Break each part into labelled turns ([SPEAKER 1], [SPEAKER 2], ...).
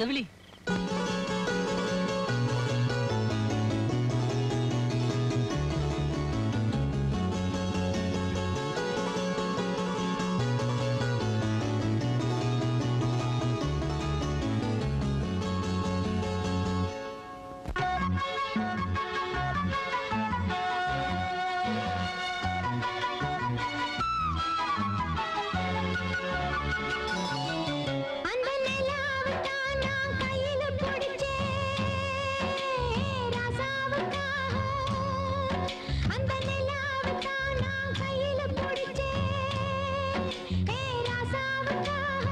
[SPEAKER 1] செவிலி
[SPEAKER 2] அந்த நிலாவைத்தான் நான் கையில பிடிச்சேன் ராசாவுக்காக. அந்த நிலாவைத்தான் நான் கையில பிடிச்சேன் ஏ ராசாவுக்காக.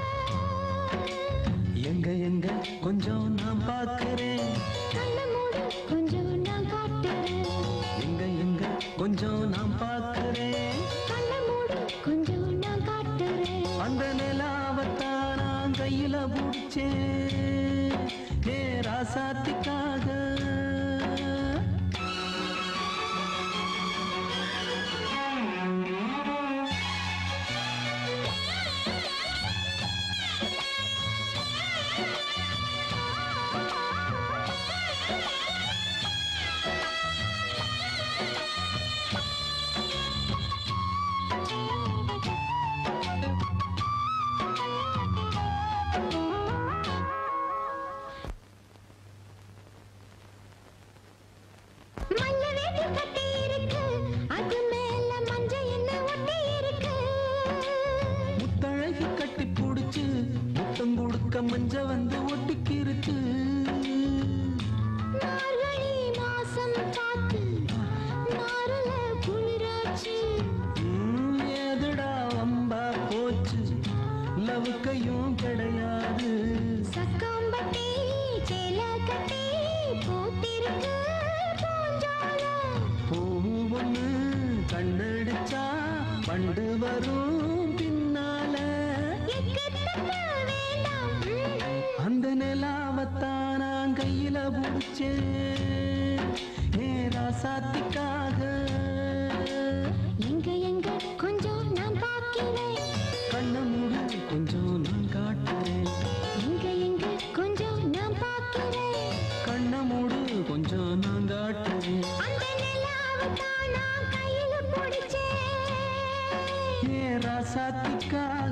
[SPEAKER 3] எங்க எங்க கொஞ்சம் நான் பார்க்கிறேன்
[SPEAKER 2] கண்ணை மூடு, கொஞ்சம் நான் காட்டுறேன்.
[SPEAKER 3] எங்க எங்க கொஞ்சம் நான் பார்க்கிறேன்
[SPEAKER 2] கண்ணை மூடு, கொஞ்சம் நான் காட்டுறேன்.
[SPEAKER 3] அந்த நிலாவத்தான் நான் கையில பிடிச்சேன் ஏ ராசாத்திக்காக
[SPEAKER 2] மல்ல வேட்டி கட்டி இருக்கு, அது மேல மஞ்சள் எண்ணெய் ஒட்டி இருக்கு.
[SPEAKER 3] முத்தழகி கட்டி பிடிச்சு முத்தம் கொடுக்க மஞ்ச வந்து ஒட்டிக்கிருச்சு
[SPEAKER 2] மார்கழி மாசம் காத்து, நாருல குளிராச்சு.
[SPEAKER 3] ம், ஏதுடா வம்பா போச்சு லவுக்கையும் கிடையாது
[SPEAKER 2] சக்காம்பட்டி, சேலை கட்டி, பூத்திருக்கு பூஞ்சோலை.
[SPEAKER 3] பூ ஒண்ணு கண்ணடிச்சா பண்டு வரும் பின்னால
[SPEAKER 2] எக்கத்தக்க வேண்டாம். ம்,
[SPEAKER 3] அந்த நிலாவத்தான் நான் கையில பிடிச்சேன் ஏ ராசாத்திக்காக
[SPEAKER 2] எங்க எங்க கொஞ்சம் நான் பார்க்கிறேன்
[SPEAKER 3] கண்ண மூடு கொஞ்சம் நான் காட்டுறேன்
[SPEAKER 2] எங்க எங்க கொஞ்சம் நான் பார்க்கிறேன்
[SPEAKER 3] கண்ண மூடு கொஞ்சம் நான் காட்டுறேன்
[SPEAKER 2] அந்த நிலாவைத்தான் நான் கையில பிடிச்சேன்
[SPEAKER 3] ஏ ராசாத்திக்காக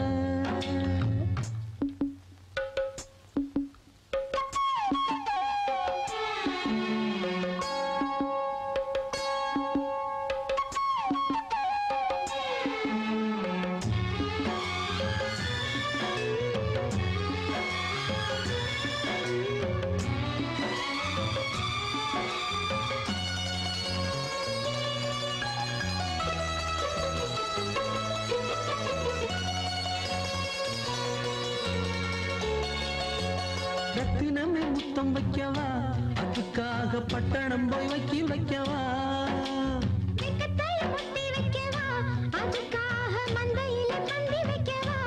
[SPEAKER 3] ரத்தினமே முத்தம் வைக்கவா அதுக்காக பட்டணம் போய் வக்கீல் வைக்கவா
[SPEAKER 2] வெக்கத்தைய முட்டி வைக்கவா அதுக்காக மந்தையில பந்தி வைக்கவா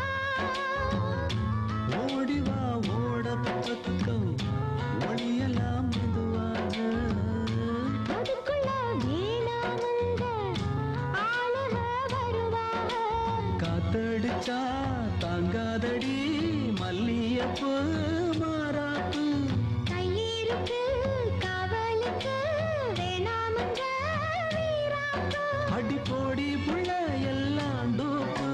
[SPEAKER 3] ஓடிவா ஓட பக்கம் ஒளியலாம் மெதுவாக
[SPEAKER 2] அதுக்குள்ள வேணாமந்த ஆளுக வருவாங்க
[SPEAKER 3] காத்தடிச்சா தாங்காதடி மல்லியப்பு மாறாப்பு
[SPEAKER 2] கையிருக்கு காவலுக்கு வேணாமங்க வீராப்பு
[SPEAKER 3] அடி போடி புள்ள எல்லாம் டோப்பு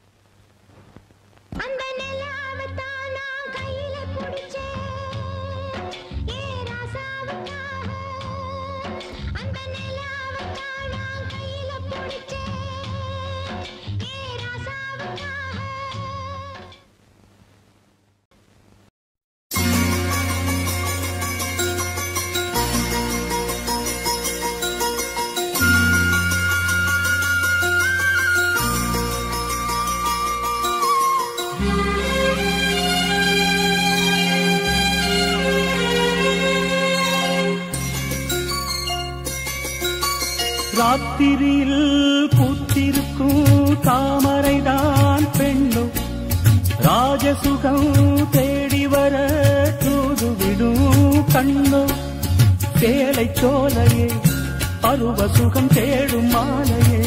[SPEAKER 2] அந்த நிலாவைத்தான் நான் கையில பிடிச்சேன் ஏ ராசாவுக்காக அந்த நிலாவைத்தான் நான் கையில பிடிச்சேன் ஏ ராசாவுக்காக
[SPEAKER 4] ராத்திரியில் பூத்திருக்கும் தாமரைதான் பெண்ணும் ராஜசுகம் தேடி வர தூதுவிடும் கண்ணோ சேலை சோலையே பருவ சுகம் தேடும் மாலையே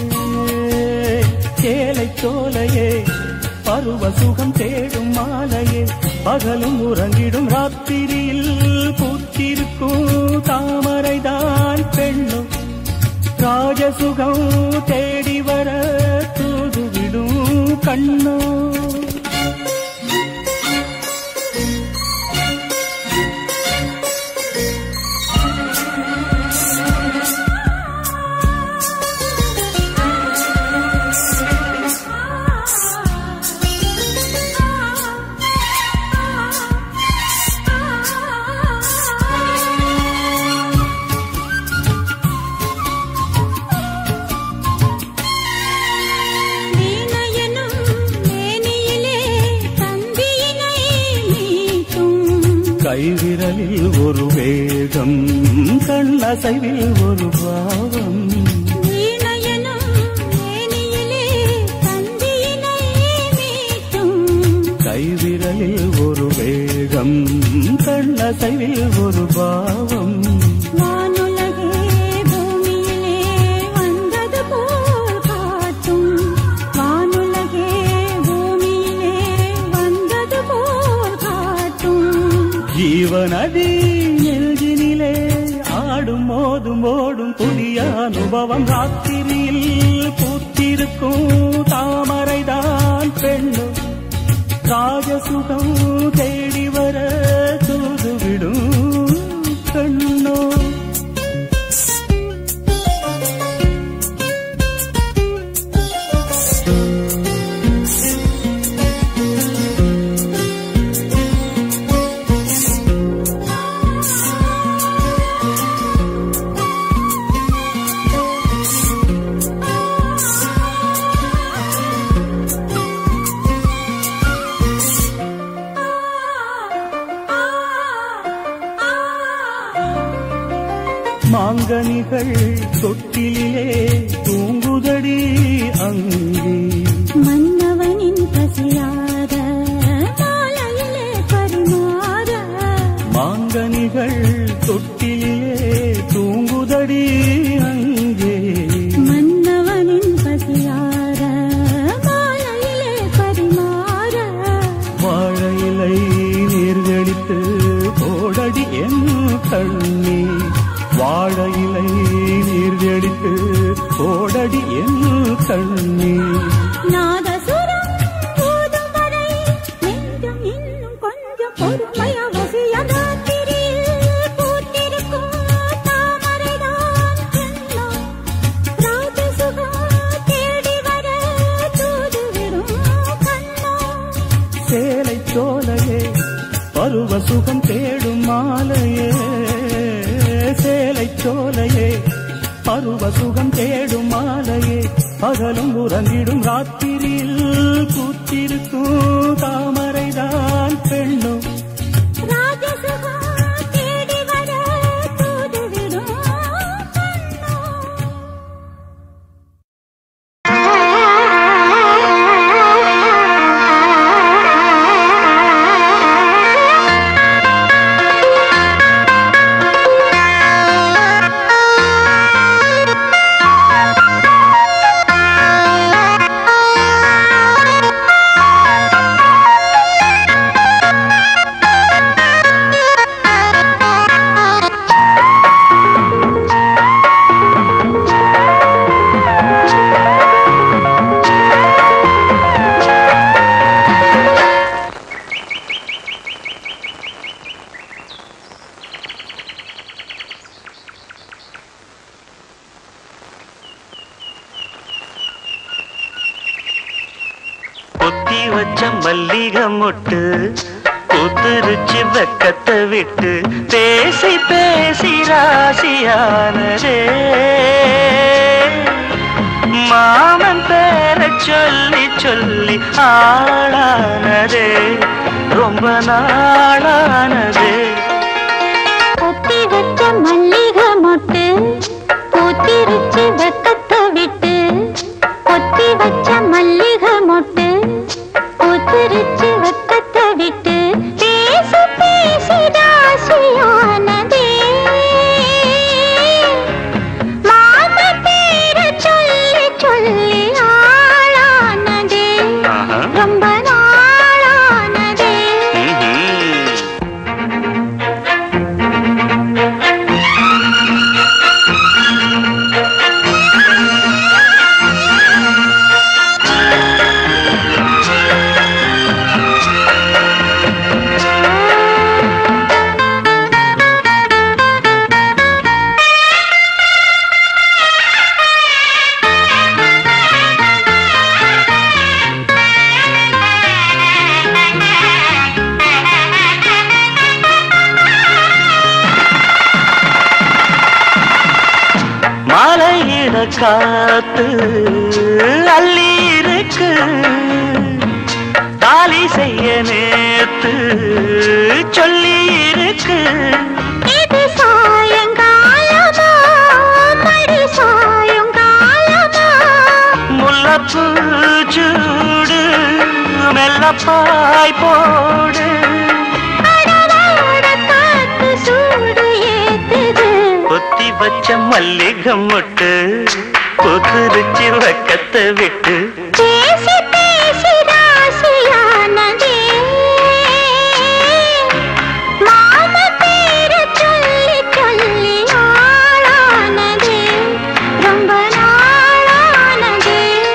[SPEAKER 4] சேலை சோலையே பருவ சுகம் தேடும் மாலையே பகலும் உறங்கிடும் ராத்திரியில் பூத்திருக்கும் தாமரைதான் பெண்ணும் ராஜசுகம் தேடி வர தூதுவிடும் கண்ணோ
[SPEAKER 2] வீணையனும் மேனியிலே தந்தியினை மீட்டும்
[SPEAKER 4] கைவிரலில் ஒரு வேகம் கண்ணசைவில் ஒரு பாவம்
[SPEAKER 2] வீணையனும் மேனியிலே தந்தியினை மீட்டும்
[SPEAKER 4] கைவிரலில் ஒரு வேகம் கண்ணசைவில் ஒரு பாவம்
[SPEAKER 2] வானுலகே பூமியிலே வந்தது போல் காட்டும் வானுலகே பூமியிலே வந்தது போல் காட்டும்
[SPEAKER 4] ஜீவநதி நெஞ்சினிலே ஆடும் மோதும் ஓடும் புதிய அனுபவம் ராத்திரியில் பூத்திருக்கும் தாமரைதான் பெண்ணும் ராஜசுகம் தேடி வர தூதுவிடும் கண்ணோ மாங்கனிகள் தொட்டிலே தூங்குதடி அங்கே
[SPEAKER 2] மன்னவனின் பசியார மாலையிலே பரிமாற
[SPEAKER 4] மாங்கனிகள் தொட்டிலே தூங்குதடி அங்கே
[SPEAKER 2] மன்னவனின் பசியார மாலையிலே பரிமாற
[SPEAKER 4] வாழையிலை நீர்களித்து போடடி என் கண்ணே வாழையிலை நீர்களித்து போடடி என் கண்ணே
[SPEAKER 2] நாதசுரம் ஊதும் வரை நெஞ்சம் இன்னும் கொஞ்சம் பொறுமை அவசியம் ராத்திரியில் பூத்திருக்கும் தாமரைதான் எண்ணம் ராஜசுகம் தேடி வர தூதுவிடும் கண்ணம்
[SPEAKER 4] சேலை சோலையே பருவ சுகம் தேடும் மாலையே சேலை சோலையே பருவ சுகம் தேடும் மாலையே பகலும் உறங்கிடும் ராத்திரியில் பூத்திருக்கும் தாமரைதான் பெண்ணும்
[SPEAKER 2] ராஜசுகம் தேடி வர தூதுவிடும் கண்ணம்
[SPEAKER 1] கொத்தி வச்ச மல்லிகை மொட்டு குத்துருச்சு வெக்கத்தை விட்டு பேசி பேசி ராசியானதே மாமன் பேர சொல்லி சொல்லி ஆளானதே ரொம்ப நாளானதே
[SPEAKER 2] கொத்தி வச்ச மல்லிகை மொட்டு பூத்திருச்சு வெக்கத்தை விட்டு கொத்தி வச்ச மல்லிகை மொட்டு பூத்திருச்சு வெக்கத்தை விட்டு பேசி பேசி ராசியானதே மாம பேர சொல்லி சொல்லி ஆளானதே
[SPEAKER 1] ஆஹா.
[SPEAKER 2] ரொம்ப நாளானதே
[SPEAKER 1] ம்ஹும். காத்து அள்ளி இருக்கு தாலி செய்ய நேத்து சொல்லி இருக்கு
[SPEAKER 2] இது சாயங்காலமா மடி சாயங்காலமா
[SPEAKER 1] முல்லப்பூ சூடு மெல்லப்பாய் போடு
[SPEAKER 2] அடவோட காத்து சூடு ஏத்துது
[SPEAKER 1] கொத்தி வச்ச மல்லிகை மொட்டு கொதிருச்சு வக்கத்தை விட்டு
[SPEAKER 2] பேசி பேசி ராசியானதே மாம பேர சொல்லி சொல்லி ஆளானதே ரொம்ப நாளானதே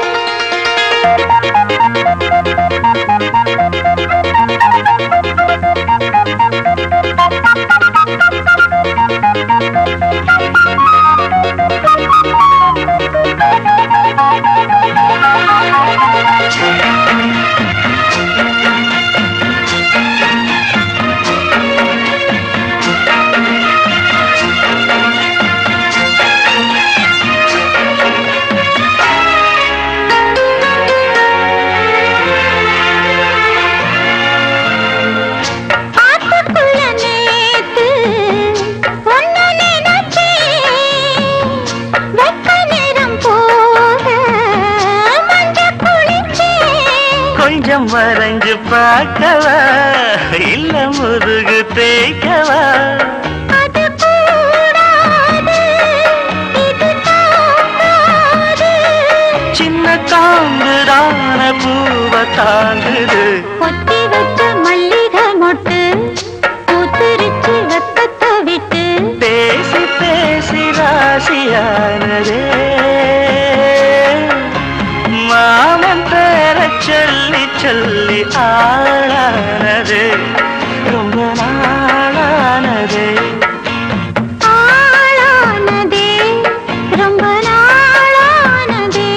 [SPEAKER 2] ஆத்துக்குள்ள நேத்து ஒன்னு நினைச்சேன் வெக்க நேரம் போக மஞ்ச குளிச்சேன்
[SPEAKER 1] கொஞ்சம் வரைஞ்சு பார்க்கவா இல்ல முதுகு தேய்க்கவா
[SPEAKER 2] அது கூடாது இது தாங்காது
[SPEAKER 1] சின்ன காம்புதான பூவ தாங்குது
[SPEAKER 2] கொத்தி வச்ச மல்லிகை மொட்டு பூத்திருச்சு வெப்பத்தை விட்டு
[SPEAKER 1] பேசி பேசி ராசியானதே மாமன் பேர சொல்லி சொல்லி ஆளானது ரொம்ப நாளானதே
[SPEAKER 2] ஆளானதே ரொம்ப நாளானதே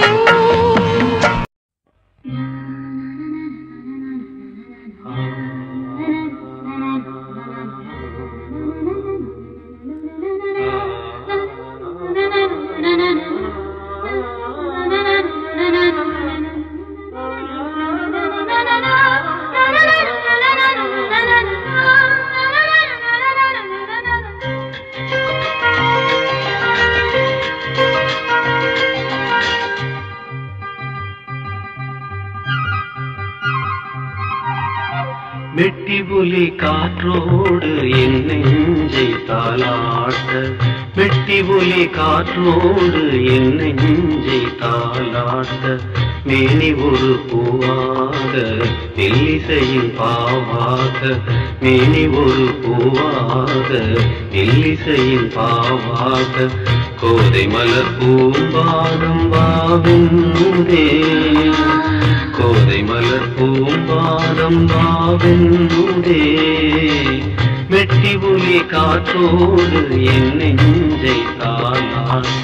[SPEAKER 3] வெட்டி புலி காற்றோடு என் நெஞ்சை தாளாட்ட வெட்டி புலி காற்றோடு என் நெஞ்சை தாளாட்ட மேனி ஒரு பூவாக நெல்லிசையின் பாவாக மேனி ஒரு பூவாக நெல்லிசையின் பாவாக கோதை மலர் பூம்பாதம் வாவிந்தே கோதை மலர் பூம்பாதம் வாவென்னுதே மெட்டி புலி காற்றோடு என் நெஞ்சை தாளாட்ட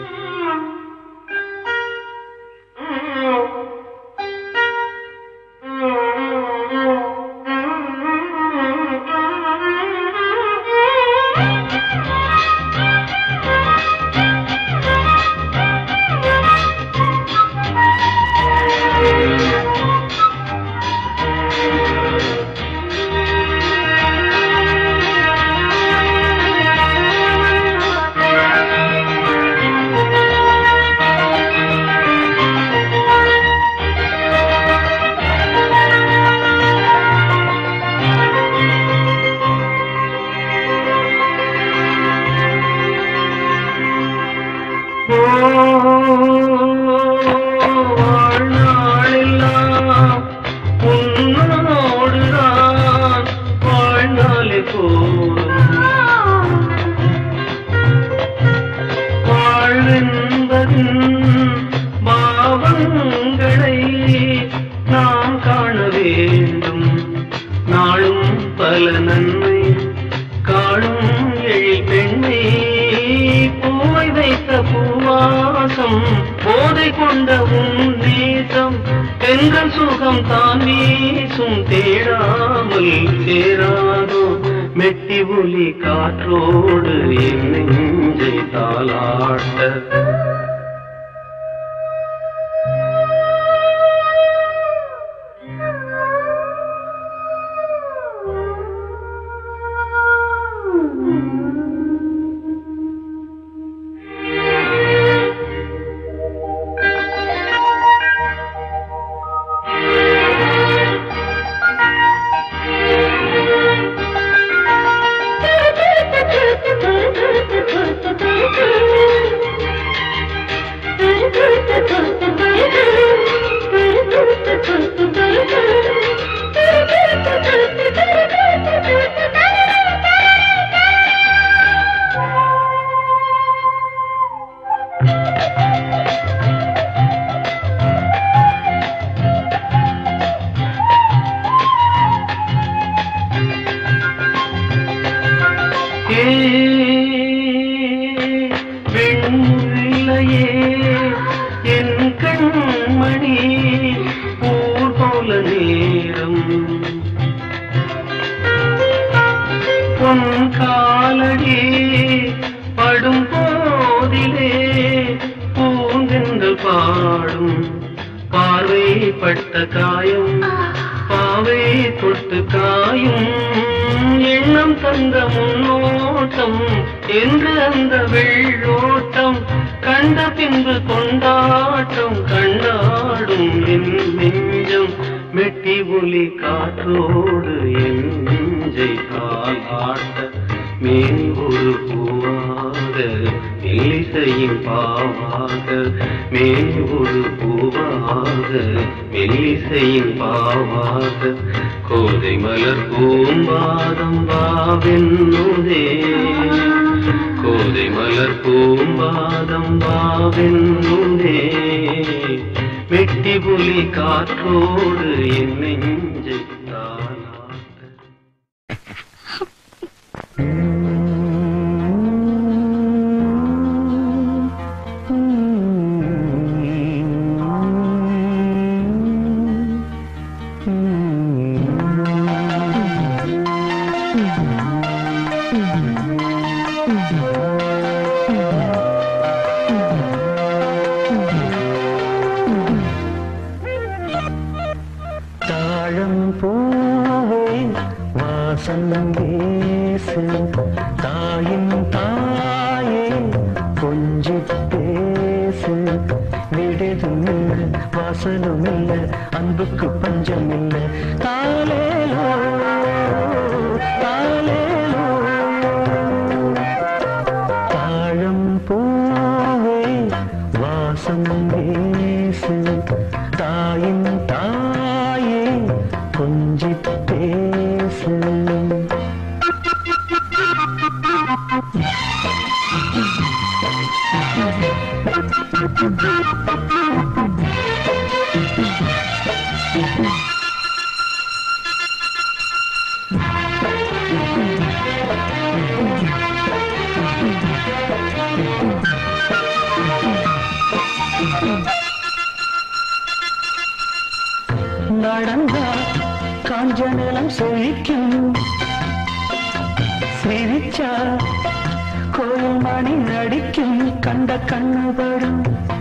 [SPEAKER 3] வாழ்நாளெல்லாம் உன்னோடுதான் வாழ்நாளே போதும் வாழ்வென்பதின் பாவங்களை நாம் காண வேண்டும் நாளும் பல நன்மை காணும் எழில் பெண்ணை பூவை வைத்த பூவாசம் போதை கொண்ட உன் நேசம் பெண்கள் சுகம் தான் வீசும் தேடாமல் சேராதோ மெட்டி ஒலி காற்றோடு என் நெஞ்சை தாளாட்ட பிள்ளையே என் கண்மணி ஊர் போல நேரம் பொன் காலடி படும் போதிலே பூங்கென்று பாடும் பார்வைப்பட்ட காயம் பாவை தொட்டு காயும் எண்ணம் தந்த முன்னோட்டம் என்று அந்த வெள்ளோட்டம் கண்ட பின்பு கொண்டாட்டம் கண்டாடும் என் நெஞ்சம் மெட்டி ஒலி காற்றோடு என் நெஞ்சை கால் ஆட்ட மேல் ஒரு பூவாக மெல்லிசையின் பாவாக மேல் ஒரு பூவாக மெல்லிசையின் பாவாக கோதை மலர் பூம்பாதம் வாவென்னுதே கோதை மலர் பூம்பாதம் வாவென்னுதே மெட்டி புலி காற்றோடு என் நெஞ்சை தாளாட்ட
[SPEAKER 4] தாழம் பூவே வாசம் வீசு தாயின் தாயே கொஞ்சி பேசு விடுதும் இல்ல வாசலும் இல்ல அன்புக்கு பஞ்சம் இல்ல தாலேலோ தாலேலோ தாழம் பூவே வாசம் வீசு தாயின் தாயே கொஞ்சி பேசு நடந்தா காஞ்ச நிலம் செழிக்கும் சிரிச்சா கோயில் மணி நடிக்கும் கண்ட கண்ணு படும்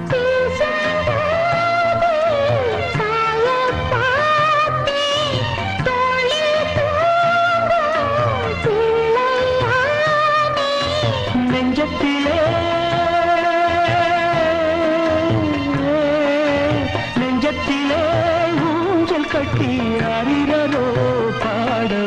[SPEAKER 4] நெஞ்சத்திலே நெஞ்சத்திலே ஊஞ்சல் கட்டி அறிகிறோ பாடோ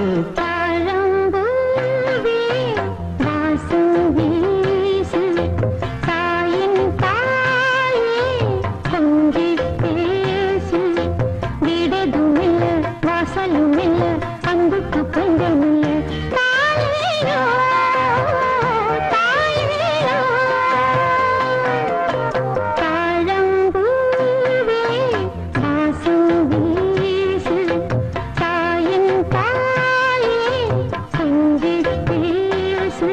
[SPEAKER 2] தாழம்பூவே வாசம் வீசு தாயின் தாயே கொஞ்சி பேசு விடதுமில்ல வாசலுமில்ல அன்புக்கு பஞ்சமில்ல தாயேயோ தாயேயோ தாழம்பூவே வாசம் வீசு தாயின் தாயே கொஞ்சி பேசு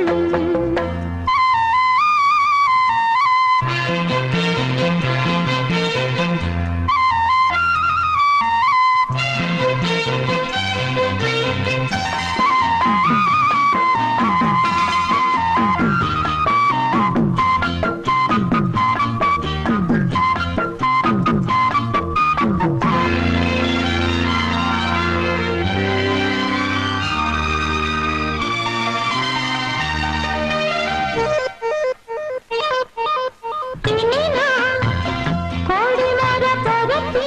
[SPEAKER 2] இனிமேனா கோடி வர பரப்பி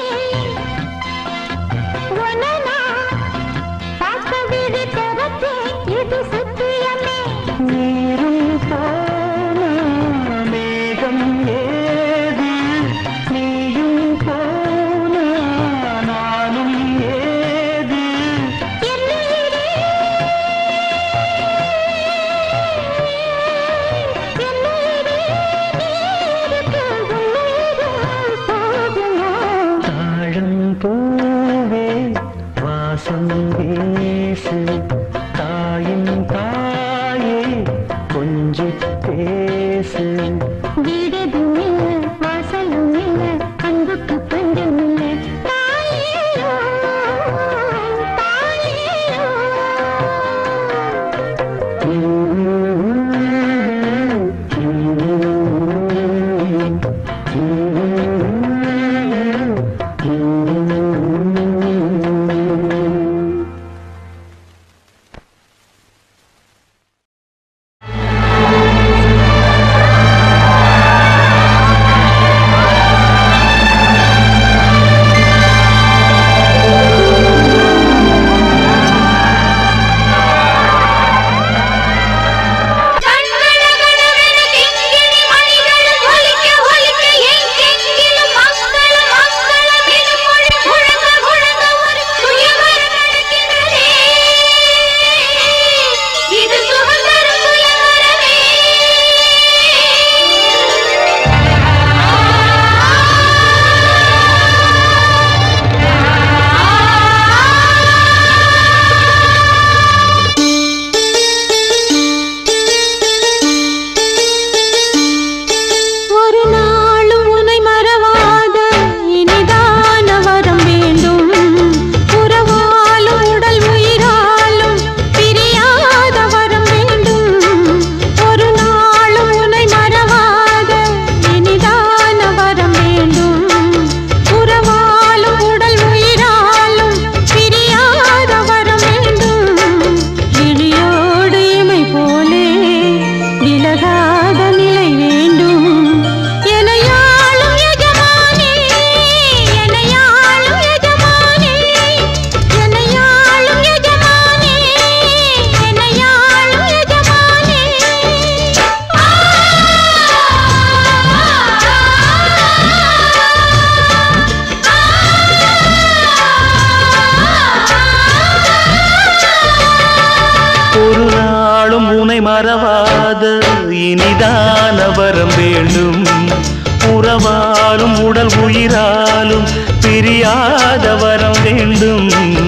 [SPEAKER 2] ஒன்னா பார்க்க விழி திறப்பி இது சத்தியமே
[SPEAKER 4] நீரும் போன மேகம் ஏது நீயும் போன நானும் ஏது
[SPEAKER 2] என்னுயிரே என்னுயிரே நீருக்கு உன்னுயிரும் போகுமா
[SPEAKER 4] தாழம் பூவே வாசம் வீசு தாயின் தாயே கொஞ்சி பேசு
[SPEAKER 2] விடுதும்
[SPEAKER 1] இனிதான வரம் வேண்டும் உறவாலும் உடல் உயிராலும் பிரியாத வரம் வேண்டும்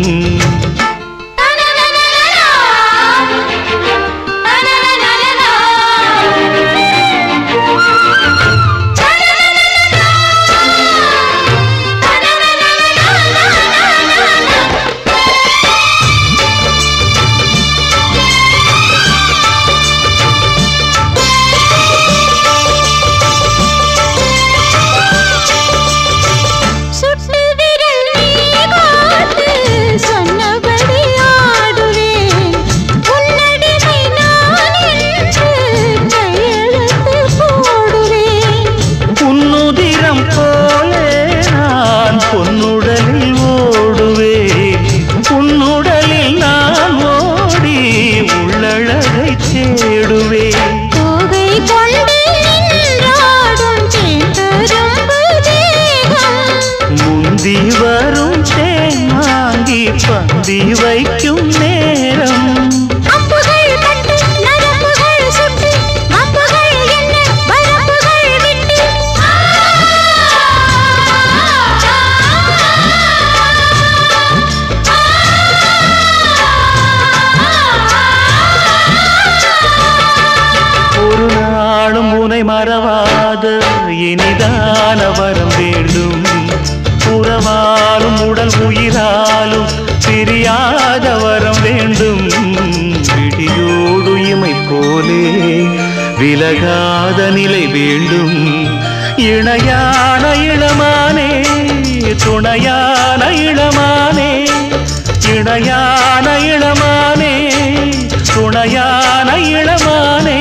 [SPEAKER 2] சுட்டு விரல் நீ கோத்து சொன்னபடி ஆடுவேன் உன்னடிமை நான் என்று கையெழுத்து போடுவேன்
[SPEAKER 1] உன்னுதிரம் போலே நான் பொன்னுடலில் ஓடுவேன் உன்னுடலில் நான் ஓடி உள்ளழகை தேடுவேன்
[SPEAKER 2] தோகை கொண்டு நின்றாடும் தேட்டரும்பு தேகம்
[SPEAKER 1] முந்தி வரும் தேன் வாங்கி பந்தி வைக்கும் நேரம்
[SPEAKER 2] அம்புகள் பட்டு நரம்புகள் சுட்டு அம்புகள் என்ன வரம்புகள் விட்டு
[SPEAKER 1] ஒரு நாளும் உனை மறவாத இனிதான வரம் வேண்டும் உறவாலும் உடல் உயிராலும் பிரியாத வரம் வேண்டும் விடியோடு இமை போலே விலகாத நிலை வேண்டும் இணையான இளமானே துணையான இளமானே இணையான இளமானே துணையான இளமானே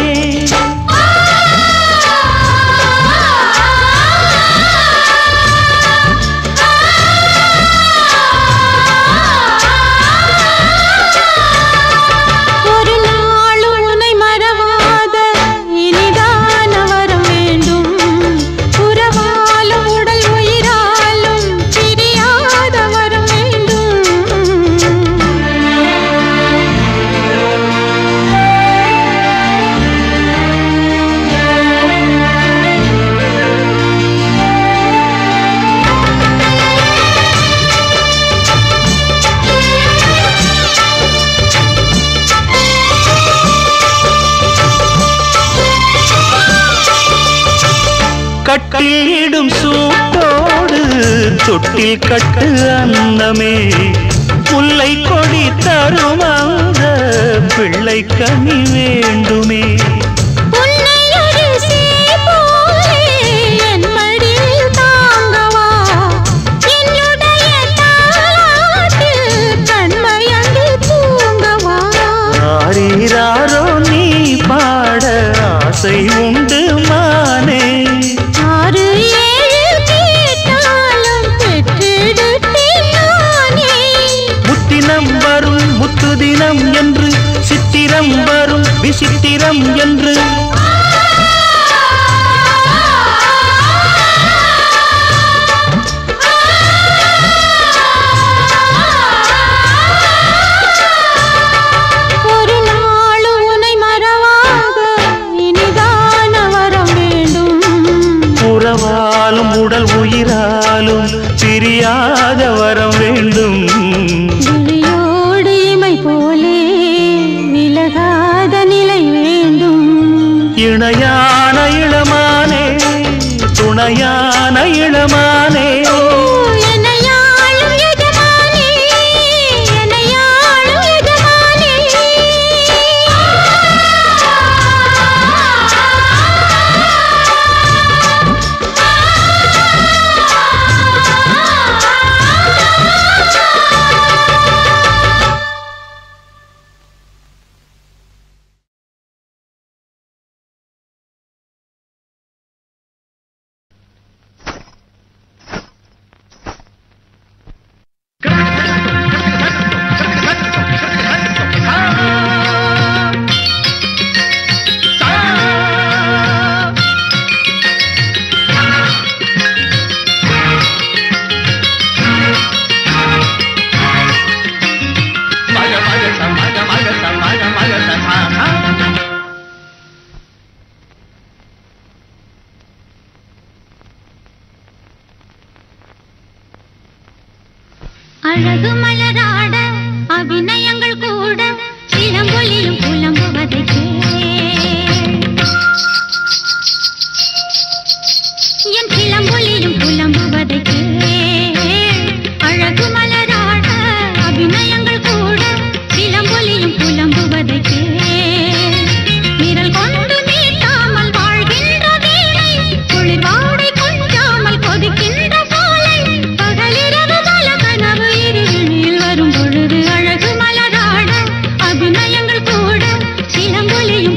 [SPEAKER 2] ஒரு நாளும் உன்னை மறவாத இனிதான வரம் வேண்டும் உறவாலும் உடல் உயிராலும் பிரியாத வரம் வேண்டும்
[SPEAKER 1] கட்டிலிடும் சூட்டோடு தொட்டில் கட்டு அன்னமே முல்லை கொடி தரும் அந்த பிள்ளை கனி வேண்டுமே
[SPEAKER 2] உன்னை ஒரு போலே என் மடியில் தாங்கவா என்னுடைய தாலாட்டில் கண்மயங்கி தூங்கவா
[SPEAKER 1] ஆரீராரோ நீ பாட ஆசை உண்டு மானே
[SPEAKER 2] ஆறு ஏழு கேட்டாலும் பெற்றெடுத்தேன் நானே
[SPEAKER 1] முத்தினம் வரும் முத்து தினம் என்று சித்திரம் வரும் விசித்திரம் என்று
[SPEAKER 2] ஒரு நாளும் உன்னை மறவாத இனிதான வரம் வேண்டும்
[SPEAKER 1] உறவாலும் உடல் உயிராலும் பிரியாத வரம் வேண்டும்
[SPEAKER 2] விழியோடு இமை போலே விலகாத நிலை வேண்டும்
[SPEAKER 1] இணையான இளமானே துணையான இளமானே
[SPEAKER 2] ஓ, என்னையாளும் எஜமானே, என்னையாளும் எஜமானே. அழகு மலராட அபிநயங்கள் கூட சிலம்பொலியும் புலம்புவதை என் சிலம்பொலியும் புலம்புவதை அழகு மலராட அபிநயங்கள் கூட சிலம்பொலியும் புலம்புவதை விரல் கொண்டு நீட்டாமல் வாழ்கின்ற வேளை குளிர் வாடை கொஞ்சாமல் கொதிக்கின்ற சோலை பகலிரவு பல கனவு இருளில் வரும் பொழுது அழகு மலராட அபிநயங்கள் கூட சிலம்பொலியும்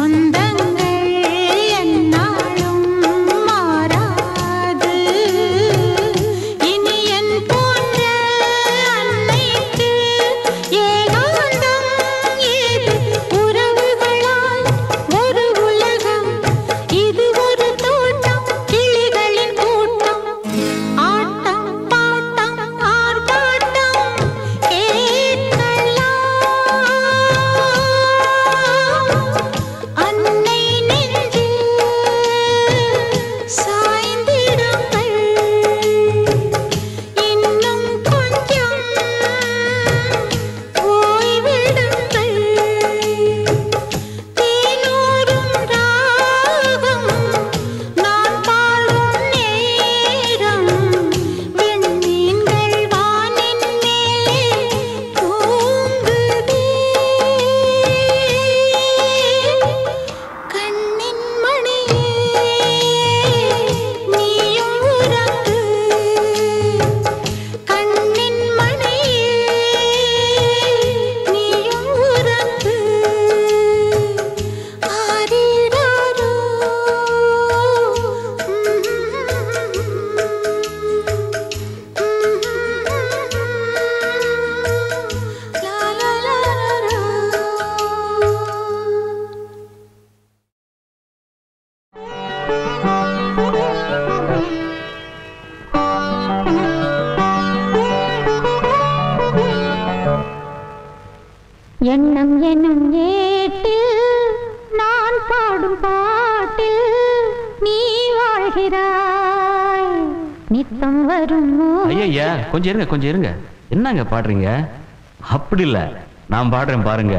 [SPEAKER 2] சொந்தங்கள் என்னாலும் மாறாது இனி என் போன்ற அன்னைக்கு ஏகாந்தம் ஏது உறவுகளால் ஒரு உலகம் இது ஒரு தோட்டம் கிளிகளின் கூட்டம் ஆட்டம் பாட்டம் ஆர்ப்பாட்டம் கேட்கலாம் அன்னை நெஞ்சில் சாய்ந்திடுங்கள் இன்னும் கொஞ்சம் ஓய்வெடுங்கள் தேனூரும் ராகம் நான் பாடும் நேரம் விண்மீன்கள் வானின் மேலே தூங்குதே கண்ணின் மணியே நீயும் உறங்கு கண்ணின் மணியே நீயும் உறங்கு ஆரிராரோ லா லா லா லா எண்ணம் எனும் ஏட்டில் நான் பாடும் பாட்டில் நீ வாழ்கிறாய் நித்தம் வரும்
[SPEAKER 5] ஐயா கொஞ்சம் இருங்க கொஞ்சம் இருங்க என்னங்க பாடுறீங்க அப்படி இல்ல நான் பாடுறேன் பாருங்க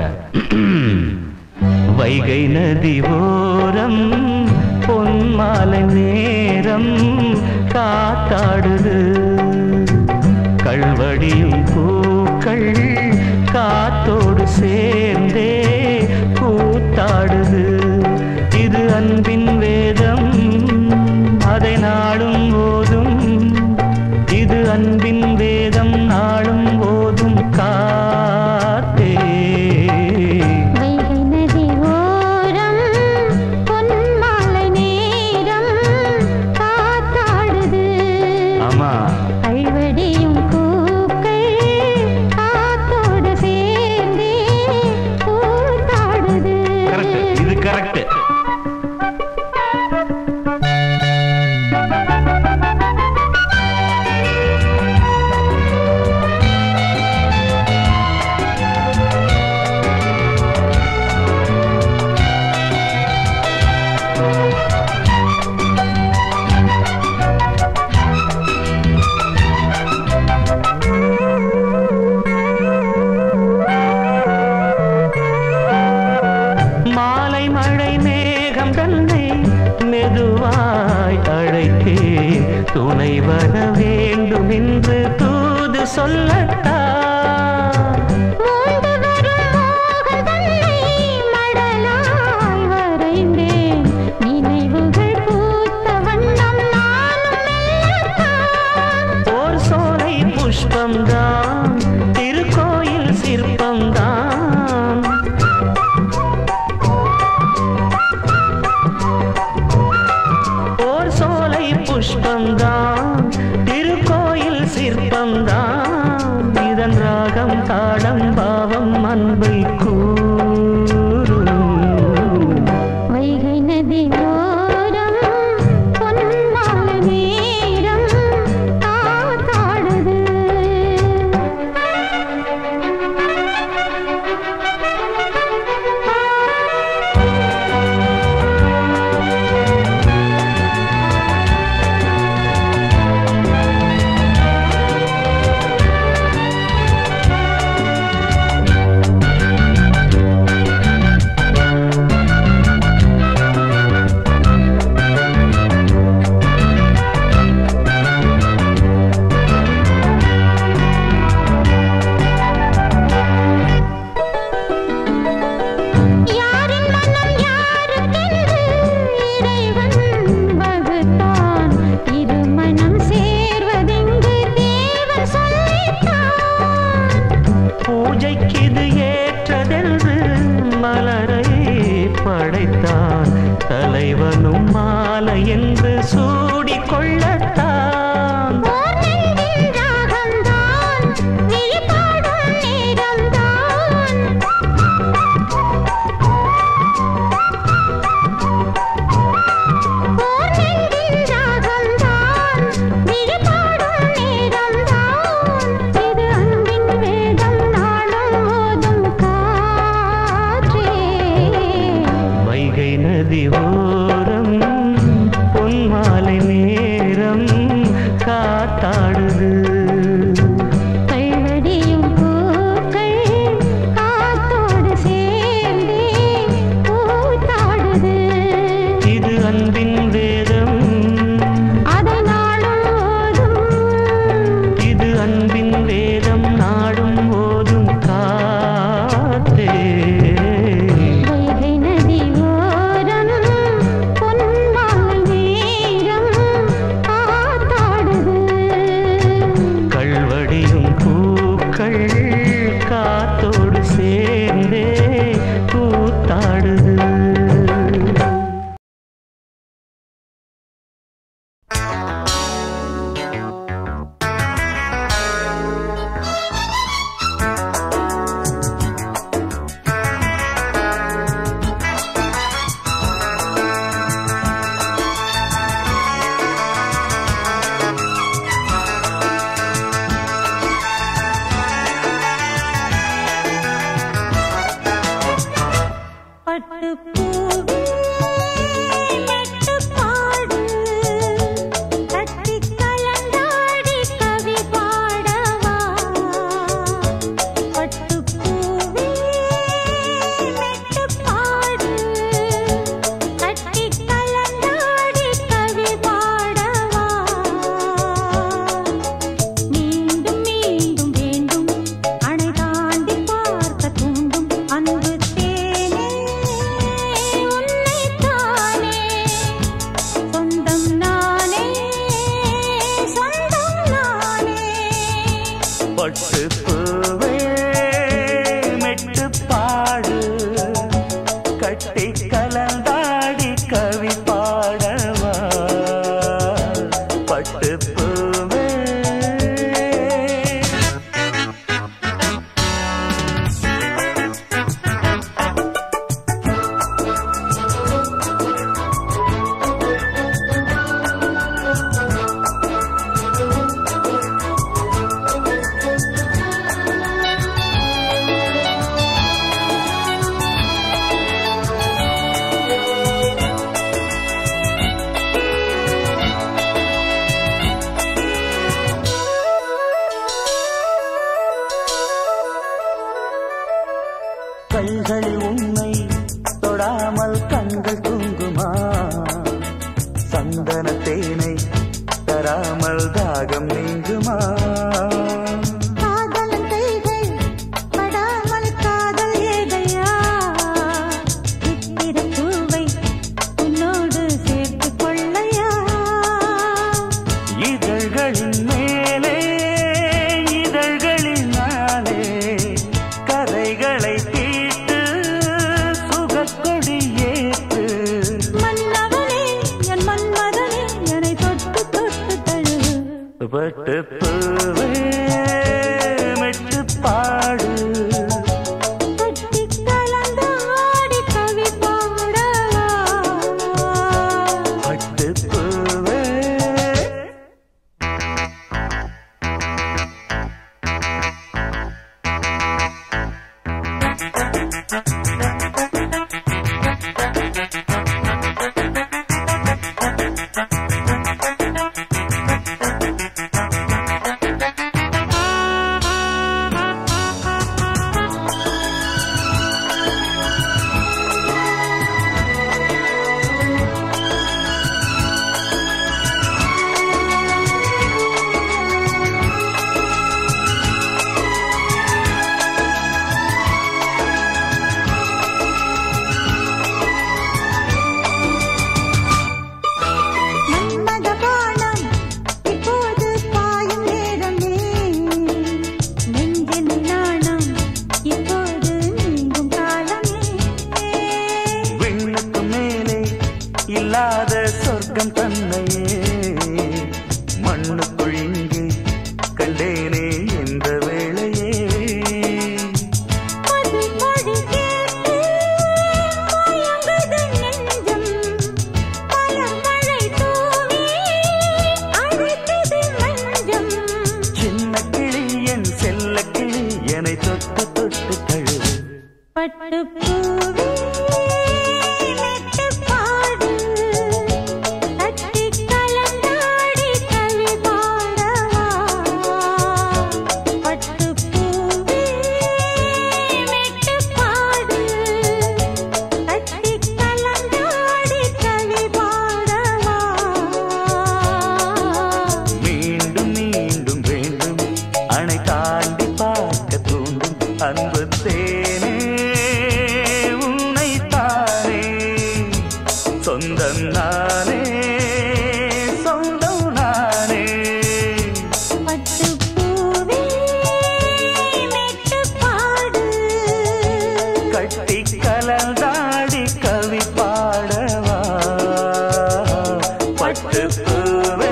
[SPEAKER 1] வைகை நதி ஓரம் பொன்மாலை நேரம் காத்தாடுது கல்வடியும் பூக்கள் காத்தோடு சேர்ந்தே கூத்தாடுது இது அன்பின் வேதம் அதை நாளும் போதும் இது அன்பின் வேதம் நாளும் போதும் காத்தே
[SPEAKER 2] வைகை நதி ஓரம் பொன்மாலை நேரம் காத்தாடுது
[SPEAKER 5] ஆமா
[SPEAKER 2] கல்வடியும் பூக்கள் காத்தோடு சேர்ந்தே கூத்தாடுது
[SPEAKER 5] கரெக்ட் இது கரெக்ட்
[SPEAKER 1] மாலை மழை மேகம் தன்னை மெதுவாய் அழைத்தே துணை வர வேண்டும் என்று தூது சொல்லட்டா
[SPEAKER 2] மூண்டு வரும் மோகம் தன்னை மடலாய் வரைந்தேன் நினைவுகள் பூத்த வண்ணம் நானும் மெல்லத்தான்
[SPEAKER 1] ஓர் சோலை புஷ்பம்தான் திருக்கோயில் சிற்பம்தான் ஓர் சோலை புஷ்பம்தான் திருக்கோயில் சிற்பம்தான் இதன் ராகம் தாளம் பாவம் தலைவனும் மாலை என்று சூடிக்கொள்ளத்தான்
[SPEAKER 2] ஓர் நெஞ்சின் ராகம்தான் விழிபாடும் நேரம்தான் ஓர் நெஞ்சின் ராகம்தான் விழிபாடும் நேரம்தான் இது அன்பின் வேதம் நாளும் ஓதும் காற்றே
[SPEAKER 1] வைகை நதி ஓரம் பொன்மாலை நேரம் காத்தாடுது
[SPEAKER 2] கைவடியும் பூக்கள் காத்தோடு சேர்ந்தே பூத்தாடுது
[SPEAKER 1] இது அன்பின் வேதம்
[SPEAKER 2] அதை நாளும் ஓதும்
[SPEAKER 1] இது அன்பின் வேதம் நாடும் ஓதும் காத்தே
[SPEAKER 2] வைகை நதி ஓரம் பொன்மாலை நேரம் காத்தாடுது
[SPEAKER 1] கள்வடியும் பூக்கள் காத்தோடு சேர்ந்தே கூத்தாடுது
[SPEAKER 2] பட்டுப்பூவே மெட்டுப்பாடு கட்டிக் கலந்தாடி கவி பாடவா பட்டுப்பூவே மெட்டுப்பாடு கட்டிக் கலந்தாடி கவி பாடவா மீண்டும் மீண்டும் வேண்டும் அணை தாண்டி பார்க்க தூண்டும் அன்பு தேனே உன்னைத்தானே சொந்தம் நானே சொந்தம் நானே
[SPEAKER 1] பட்டு பூவே மெட்டு பாடு கட்டி கலந்தாடி கவி பாடவா பட்டு பூவே கைகளில் உன்னை தொடாமல் கண்கள் தூங்குமா சந்தன தேனை தராமல் தாகம் நீங்குமா
[SPEAKER 2] காதலன் கைகள் படாமல் காதல் ஏதையா சித்திரப் பூவை உன்னோடு சேர்த்துக் கொள்ளையா
[SPEAKER 1] இதழ்களின் மேலே இதழ்களினாலே கதைகளை தீட்டு சுகக்கொடி ஏற்று
[SPEAKER 2] மன்னவனே என் மன்மதனே என்னை தொட்டு தொட்டு தழு
[SPEAKER 1] பட்டு பூவே மெட்டு பாடு
[SPEAKER 2] கட்டிக் கலந்தாடி கவி பாடவா
[SPEAKER 1] பட்டு பூவே
[SPEAKER 2] ஆ
[SPEAKER 1] இல்லாத சொர்க்கம் தன்னையே மண்ணுக்குள் இங்கே கண்டேனே இந்த வேளையே
[SPEAKER 2] அது மொழி கேட்டு மயங்குது நெஞ்சம் பழமழை தூவி அழைக்குது மஞ்சம்
[SPEAKER 1] சின்ன கிளி என் செல்ல கிளி என்னை தொட்டு தொட்டு தழுவு
[SPEAKER 2] பட்டு பூவே மெட்டு பாடு தட்டி கலந்தாடி கவி பாடவா பட்டு பூவே மெட்டு பாடு தட்டி கலந்தாடி கவி பாடவா
[SPEAKER 1] மீண்டும் மீண்டும் வேண்டும் அணை தாண்டி பார்க்க தூண்டும் அன்பு தேனே உன்னை தானே சொந்தம் நானே சொந்தம் நானே
[SPEAKER 2] பட்டு பூவே மெட்டு பாடு
[SPEAKER 1] கட்டி கலந்தாடி கவி பாடவா பட்டு பூவே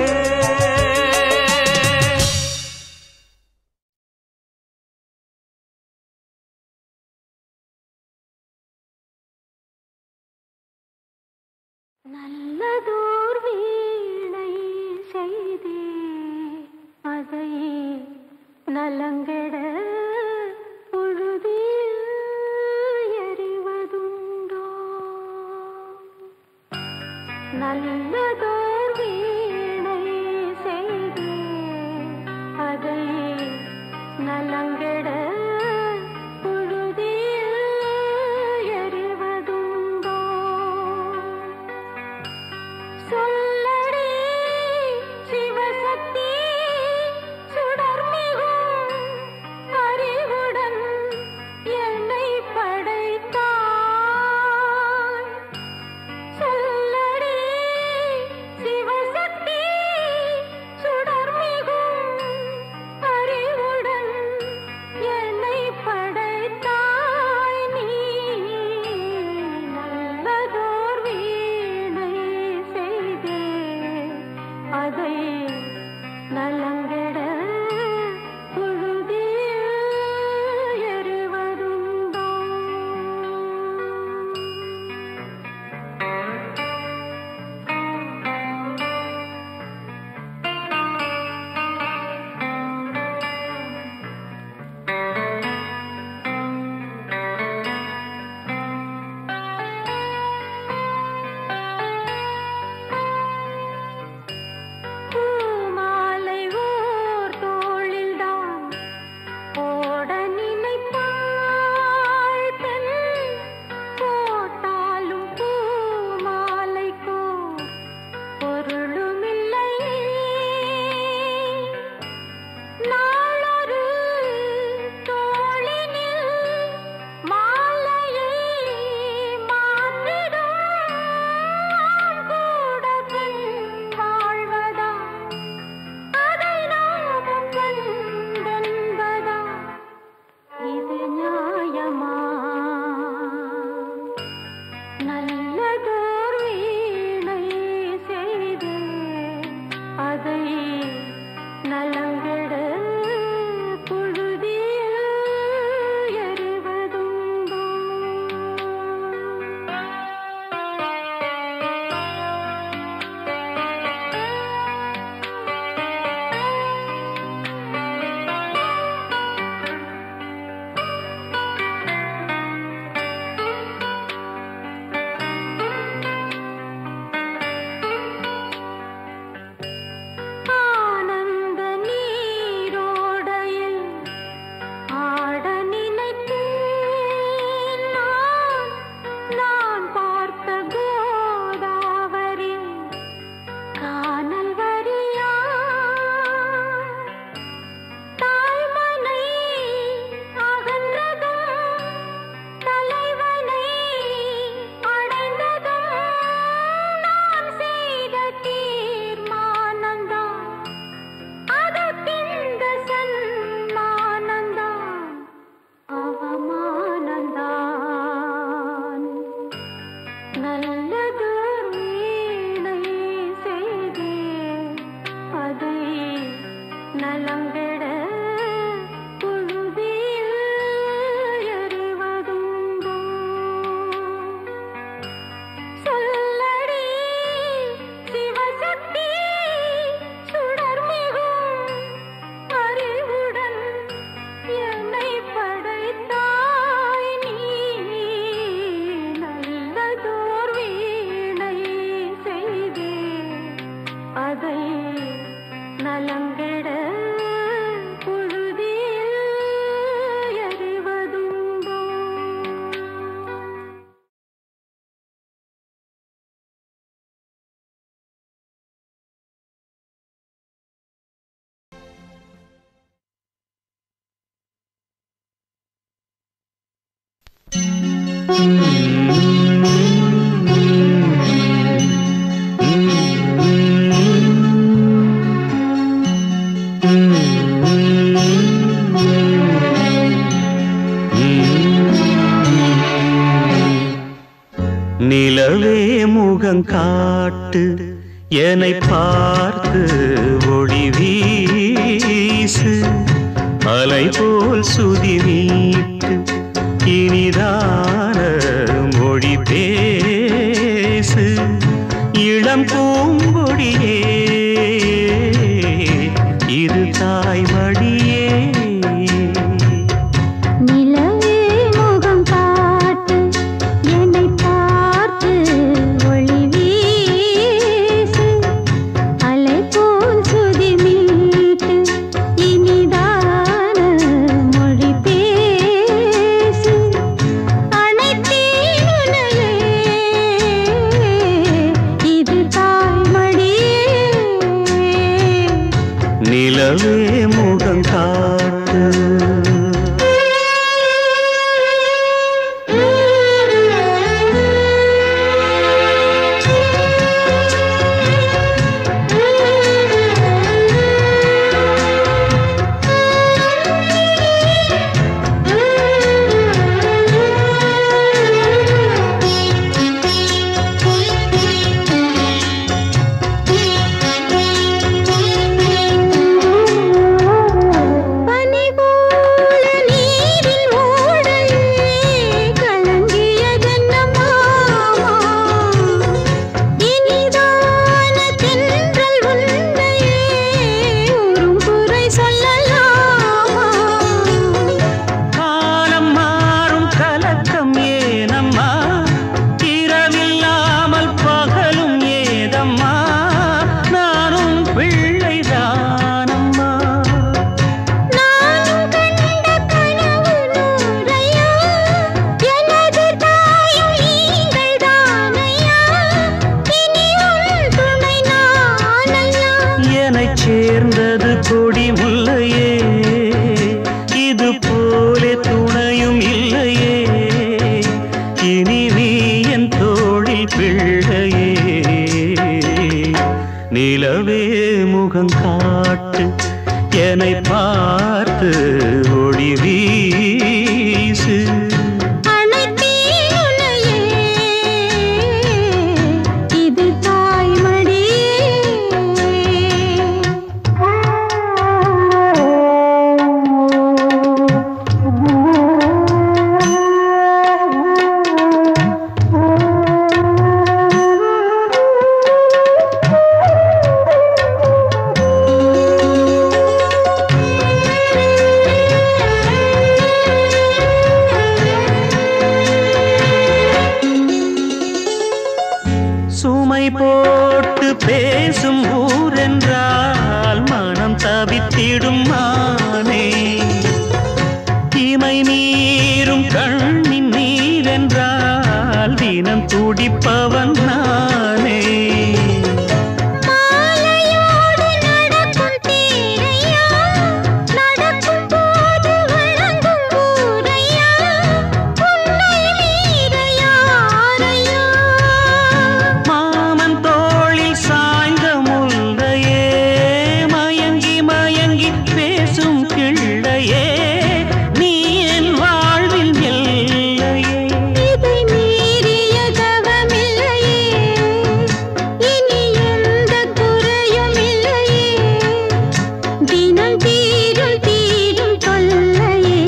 [SPEAKER 2] நல்லதோர் வீணை செய்தே அதை நலங்கெட பொழுதில் எறிவதுண்டோ நல்லதோர் வீணை செய்தே அதை நலங்கெட பொழுதில் எறிவதுண்டோ சொல்லடி சிவசக்தி சுடர்மிகும் அறிவுடன் என்னை படைத்தாய் சொல்லடி
[SPEAKER 4] முகம் காட்டு என்னை பார்த்து ஒளி வீசு அலை போல் சுதி நீட்டு இனிதான மொழி பேசு இளம் பூங்கொடியே இது தாய்மடியே
[SPEAKER 2] நிலவே முகம் காட்டு என்னை பார்த்து ஒளி வீசு அலை போல் சுதி மீட்டு இனிதான மொழி பேசு அனைத்தேன் உன்னையே இது தாய்மடியே
[SPEAKER 4] நிலவே முகம் காட்டு
[SPEAKER 2] பனிபோல நீரில் ஓடையே கலங்கியதென்ன மாமா இனிதான தென்றல் உன்னையே உறும் குறை சொல்லலாமா
[SPEAKER 4] காலம் மாறும் கலக்கம் ஏனம்மா இரவில்லாமல் பகலும் ஏதம்மா நானும் பிள்ளைதானம்மா
[SPEAKER 2] நான் கண்ட கனவு நூறையா எனது தாயும் நீங்கள் தானையா இனி உன் துணை நானையா
[SPEAKER 4] எனச் சேர்ந்தது கொடி முல்லையே இது போலே துணையும் இல்லையே இனி நீ என் தோழில் பிள்ளையே நிலவே முகம் காட்டு என்னை பார்த்து ஒளி வீசு
[SPEAKER 2] அனைத்தேன் உன்னையே இது தாய்மடியே
[SPEAKER 4] சுமை போட்டு பேசும் ஊரென்றால் மனம் தவித்திடும் மானே இமை நீரும் கண்ணின் நீரென்றால் தினம் துடிப்பவன் நானே
[SPEAKER 2] மாலையோடு நடக்கும் தேரையா நடக்கும் போது வழங்கும் ஊரையா உன்னை மீறையாரையா
[SPEAKER 4] மாமன் தோளில் சாய்ந்த முல்லையே மயங்கி மயங்கி பேசும் கிள்ளையே நீ என் வாழ்வில் எல்லையே
[SPEAKER 2] இதை மீறிய தவமில்லையே இனி எந்த குறையும் இல்லையே தினம் தீரும் தீரும் தொல்லையே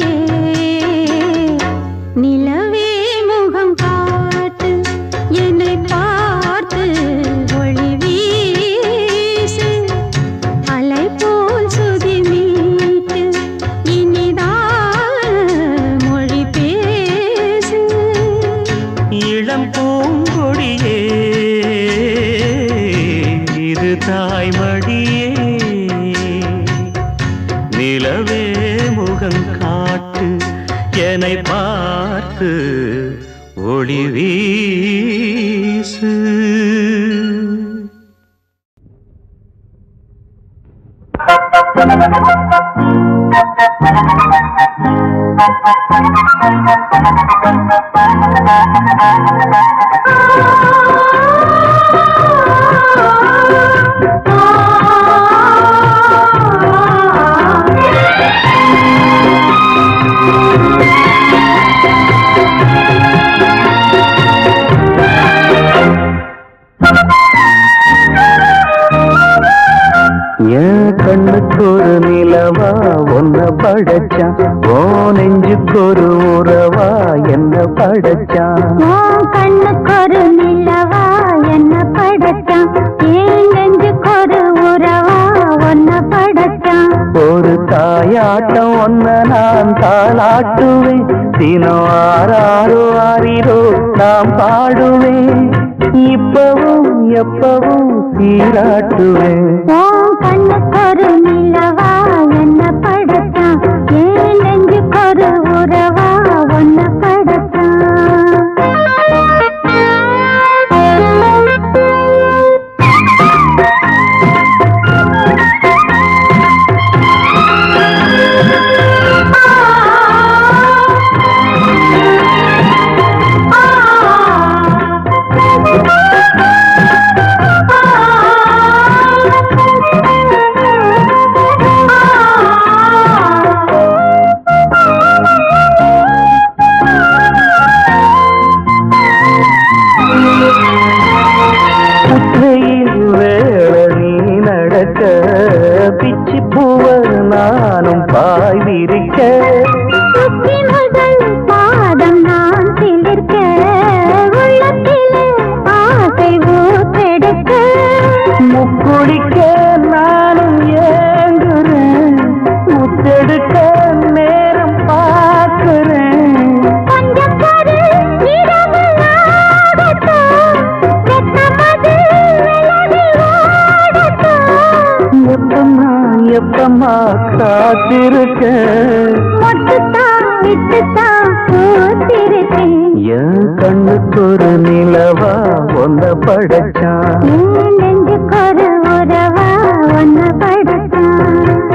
[SPEAKER 2] நிலவே முகம் காட்டு என்னை பார்த்து ஒளி வீசு அலை போல் சுதி மீட்டு இனிதான மொழி பேசு
[SPEAKER 4] இளம் பூங்கொடியே இது தாய்மடியே நிலவே முகம் காட்டு என்னை பார்த்து ஒளி வீசு என் கண்ணுக்கு ஒரு நிலவா ஒன்ன படைச்சான் ஓ நெஞ்சுக்கு ஒரு உறவா என்ன படைச்சான்
[SPEAKER 2] உன் கண்ணுக்கொரு நிலவா என்ன படைச்சான் ஏன் நெஞ்சுக்கொரு உறவா ஒன்ன படைச்சான்
[SPEAKER 4] ஒரு தாயாட்டம் ஒன்ன நான் தாளாட்டுவேன் தினம் ஆறாரோ ஆறிரோ நான் பாடுவேன் இப்பவும் எப்பவும் சீராட்டுவேன்
[SPEAKER 2] உன் கண்ணுக்கொரு நிலவா என்ன படைச்சான் ஏன் நெஞ்சுக்கொரு உறவா ஒன்ன
[SPEAKER 4] புற்றையில் வேள நீ நடக்க பிச்சி பூவ நானும் பாய் விரிக்க
[SPEAKER 2] சுற்றி முதல் பாதம் நான் சிலிர்க்க உள்ளத்திலே ஆசை ஊற்றெடுக்க
[SPEAKER 4] முக்குளிக்க நானும் ஏங்குறேன் முத்தெடுக்க நேரம் பார்க்கிறேன்
[SPEAKER 2] கொஞ்சம் பொறு இரவு ஆகட்டும் வெப்பமது விலகி ஓடட்டும்
[SPEAKER 4] எப்பமா எப்பமா காத்திருக்க
[SPEAKER 2] மொட்டுத்தான் விட்டுத்தான் பூத்திருக்கேன்
[SPEAKER 4] என் கண்ணுக்கு ஒரு நிலவா ஒன்ன படைச்சான்
[SPEAKER 2] ஏன் நெஞ்சுக்கொரு உறவா ஒன்ன படைத்தான்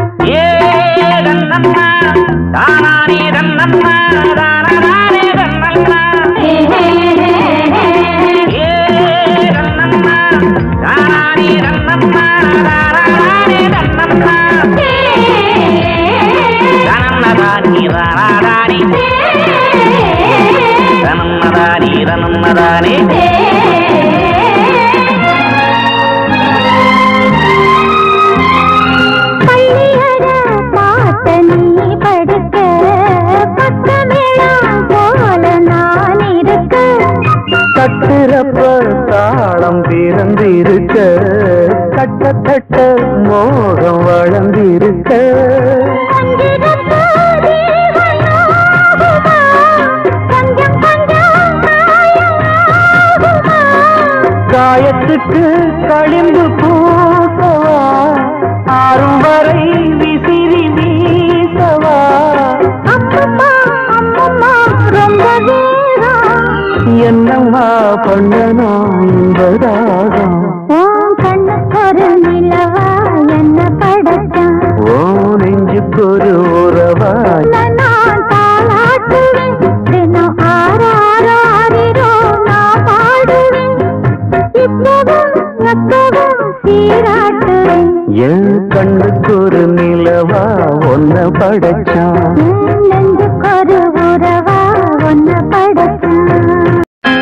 [SPEAKER 2] பள்ளியற பார்த்த நீ படுக்க பக்கமேளம் போல நான் இருக்க
[SPEAKER 4] கட்டுறப்ப தாளம் பிறந்திருக்க கட்ட கட்ட மோகம் வளர்ந்திருக்க
[SPEAKER 2] கொஞ்சிருப்ப ஜீவனாகுமா? கொஞ்சம் கொஞ்சம் மாயமாகுமா?
[SPEAKER 4] காயத்துக்கு களிம்பு பூசவா ஆறும் வரை விசிறி வீசவா
[SPEAKER 2] அம்மம்மா, அம்மம்மா, ரொம்ப வேகம்.
[SPEAKER 4] என்னம்மா பண்ணணும் என்பதாகம்
[SPEAKER 2] உன் கண்ணுக்கொரு நிலவா என்ன படைச்சான்
[SPEAKER 4] ஓ நெஞ்சுக்கொரு உறவா
[SPEAKER 2] நான் தாளாட்டுவேன் தினம் ஆறாரோ ஆறிரோ நான் பாடுவேன் இப்பவும் எப்பவும் சீராட்டுவேன்
[SPEAKER 4] என் கண்ணுக்கு ஒரு நிலவா ஒன்ன படைச்சான்
[SPEAKER 2] என் நெஞ்சுக்கொரு உறவா ஒன்ன படைச்சான்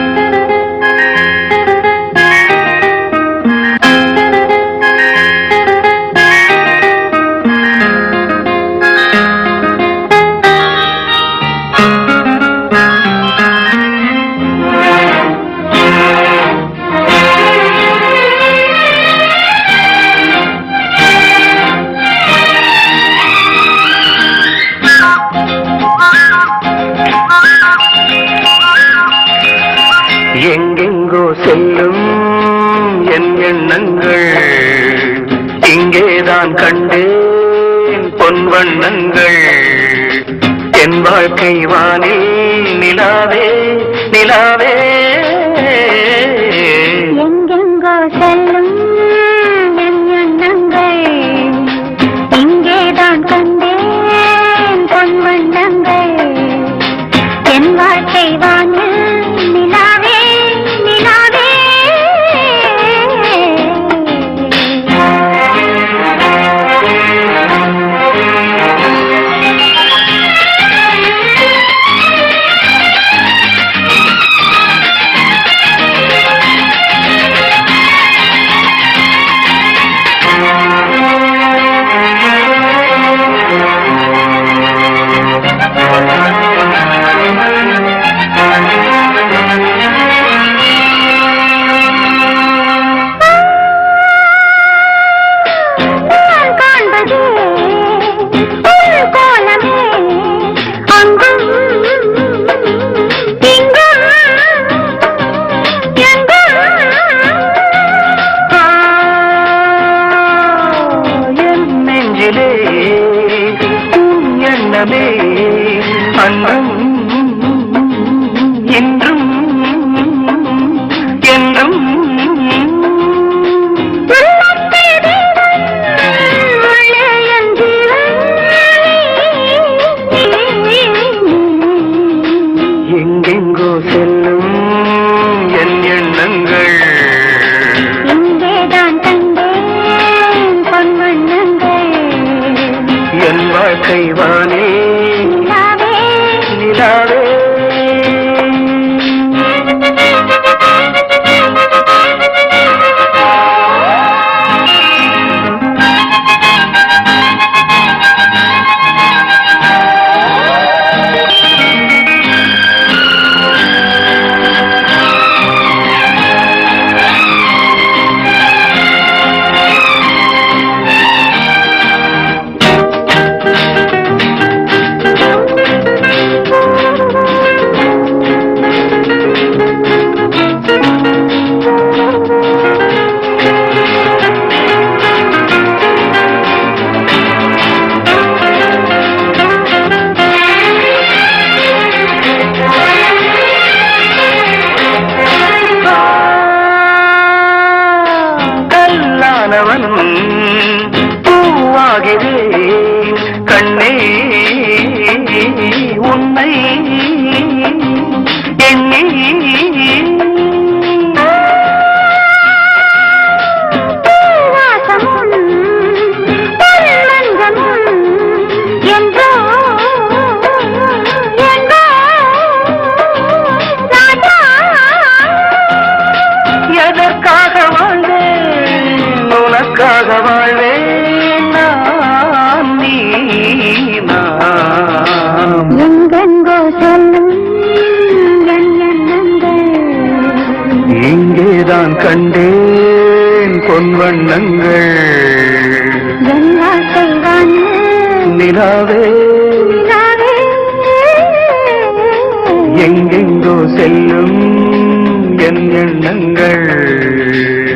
[SPEAKER 4] எங்கெங்கோ செல்லும் என் எண்ணங்கள் இங்கேதான் கண்டேன் பொன் வண்ணங்கள் என் வாழ்க்கை வானில் நிலாவே நிலாவே
[SPEAKER 2] எங்கெங்கோ செல்லும் என் எண்ணங்கள் இங்கேதான் கண்டேன் பொன் வண்ணங்கள் என் வாழ்க்கை வானில் நிலாவே நிலாவே
[SPEAKER 4] வாழ்க்கை வானே
[SPEAKER 2] நிலாவே
[SPEAKER 4] நிலாவே கல்லானவன் பூவாகிறேன் கண்ணே உன்னை எண்ணி
[SPEAKER 2] பூவாசமும் பொன்மஞ்சமும் என்றோ என்றோ ராஜா
[SPEAKER 4] எதற்காக வாழ்வேன் உனக்காக வாழ்வேன் நான் நீ நாம்
[SPEAKER 2] எங்கெங்கோ செல்லும் என் எண்ணங்கள்
[SPEAKER 4] இங்கேதான் கண்டேன் பொன்வண்ணங்கள்
[SPEAKER 2] என் ஆசை வானே
[SPEAKER 4] நிலாவே
[SPEAKER 2] நிலாவே
[SPEAKER 4] எங்கெங்கோ செல்லும் என் எண்ணங்கள்